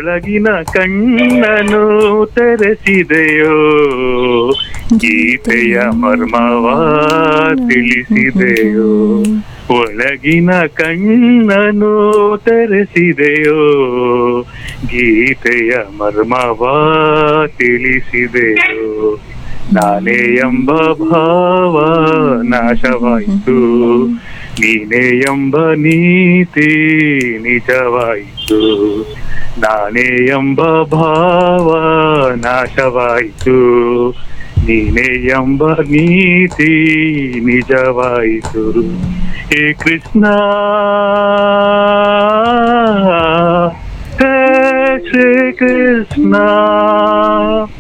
ಒಳಗಿನ ಕಣ್ಣನು ತೆರೆಸಿದೆಯೋ ಗೀತೆಯ ಮರ್ಮವ ತಿಳಿಸಿದೆಯೋ ಒಳಗಿನ ಕಣ್ಣನು ತೆರೆಸಿದೆಯೋ ಗೀತೆಯ ಮರ್ಮವ ತಿಳಿಸಿದೆಯೋ ನಾನೇ ಎಂಬ ಭಾವ ನಾಶವಾಯಿತು ನೀನೇ ಎಂಬ ನೀತಿ ನಿಜವಾಯಿತು ನಾನೇ ಎಂಬ ಭಾವ ನಾಶವಾಯಿತು ನೀನೇ ಎಂಬ ನೀತಿ ನಿಜವಾಯಿತು ಹೇ ಕೃಷ್ಣ ಹೇ ಶ್ರೀ ಕೃಷ್ಣ